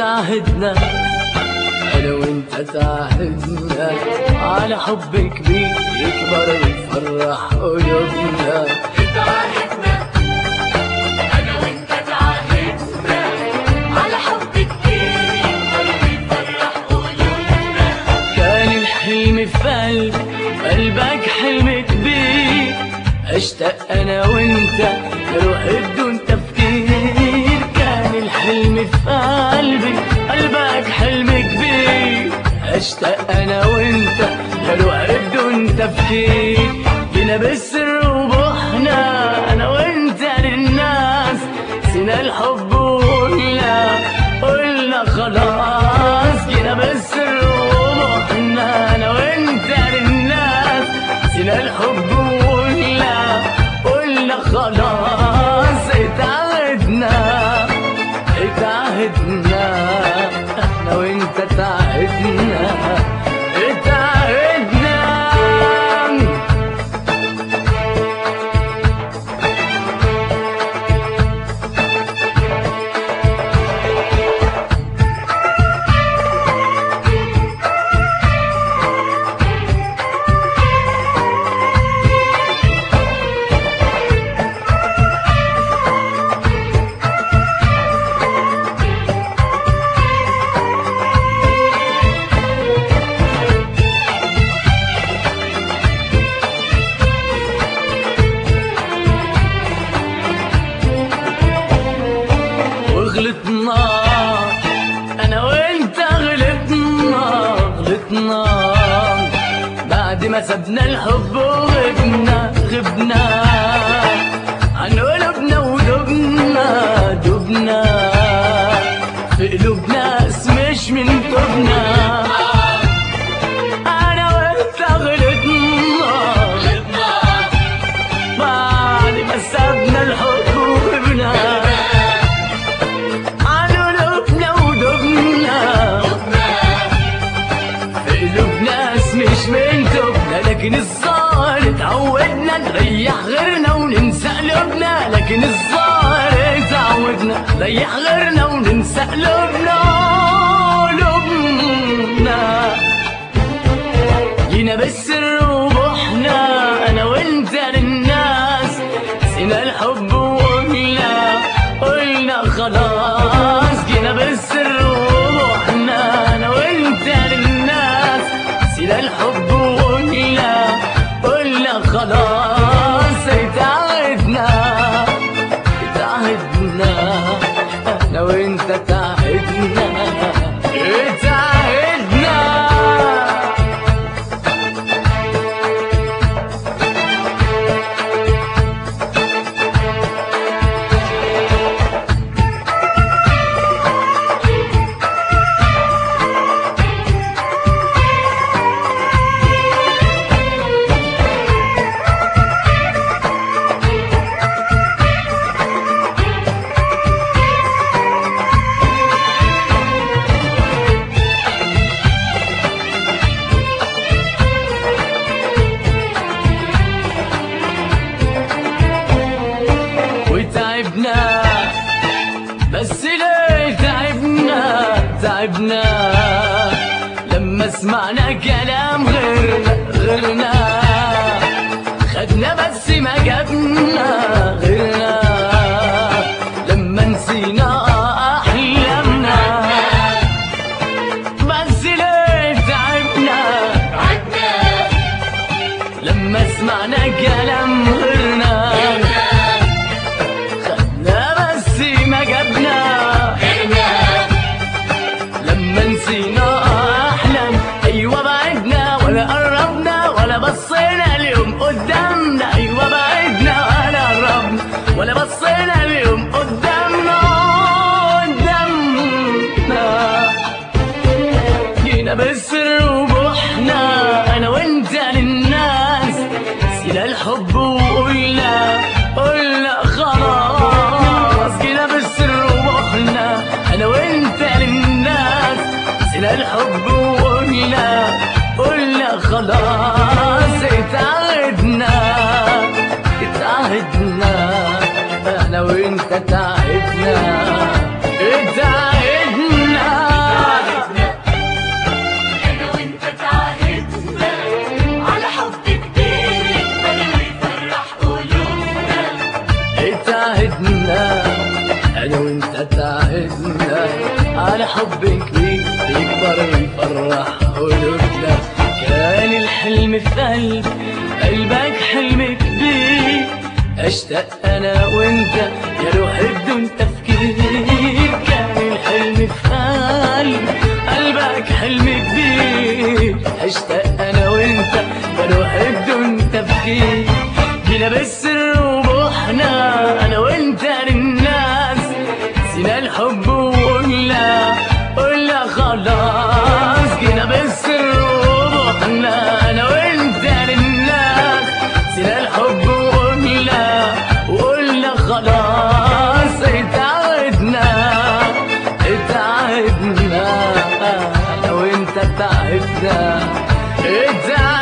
اتعهدنا انا وانت تعهدنا على حب كبير يكبر ويفرح قلوبنا اتعاهدنا انا وانت تعاهدنا على حب كتير يكبر ويفرح قلوبنا كان الحلم في قلب قلبك حلم كبير اشتاق انا وانت نروح بدون تفكير كان الحلم في قلبي قلبك حلم كبير اشتاق انا وانت نروح بدون تفكير جينا بالسر وبحنا انا وانت للناس سنا الحب وقلنا قلنا خلاص جينا بالسر وبحنا انا وانت للناس سنا الحب وقلنا قلنا خلاص اتعهدنا اتعهدنا احنا وانت تعهدنا اتعهدنا وغلطنا انا وانت غلطنا غلطنا بعد ما سبنا الحب وغبنا غبنا عن قلوبنا ودبنا دبنا في قلوبنا مش من تبنا انا وانت غلطنا غلطنا بعد ما سبنا الحب وغبنا عن قلوبنا ودبنا في قلوب ناس مش من تبنا لكن الظاهر اتعودنا نريح غيرنا وننسى قلوبنا لكن الظاهر اتعودنا نريح غيرنا وننسى قلوبنا قلوبنا جينا بالسر وبحنا انا وانت للناس سينا الحب وقلنا قلنا خلاص جينا بالسر وبحنا انا وانت للناس سينا الحب وقلنا قلنا خلاص اتعهدنا اتعهدنا انا وانت تعهدنا اتعهدنا وتعبنا بس ليه تعبنا تعبنا لما سمعنا كلام غيرنا غيرنا خدنا بس ما جابنا غيرنا لما نسينا احلامنا بس ليه تعبنا عدنا لما سمعنا كلام غيرنا خدنا بس ما جابنا غيرنا لما نسينا احلام ايوه بعدنا ولا قربنا ولا بصينا اليوم قدامنا ايوه بعدنا ولا قربنا ولا بصينا اليوم قدامنا قدامنا جينا بالسر وبحنا انا وانت للناس سينا الحب وقلنا قلنا خلاص جينا بالسر وبحنا انا وانت للناس سينا الحب وقلنا قلنا خلاص اتعهدنا اتعهدنا انا وانت تعهدنا اتعهدنا انا وانت تعبنا على حب كبير يكبر ويفرح قلوبنا كان الحلم في قلب قلبك حلم كبير اشتاق انا وانت يا روحي بدون تفكير كان الحلم في قلب قلبك حلم كبير اشتاق انا وانت يا روحي بدون تفكير جينا بالسر وبوحنا انا وانت للناس سينا الحب وقلنا قلنا خلاص جينا بالسر وبوحنا انا وانت للناس سينا الحب وقلنا وقلنا خلاص اتعودنا اتعودنا انا وانت تعبنا اتعودنا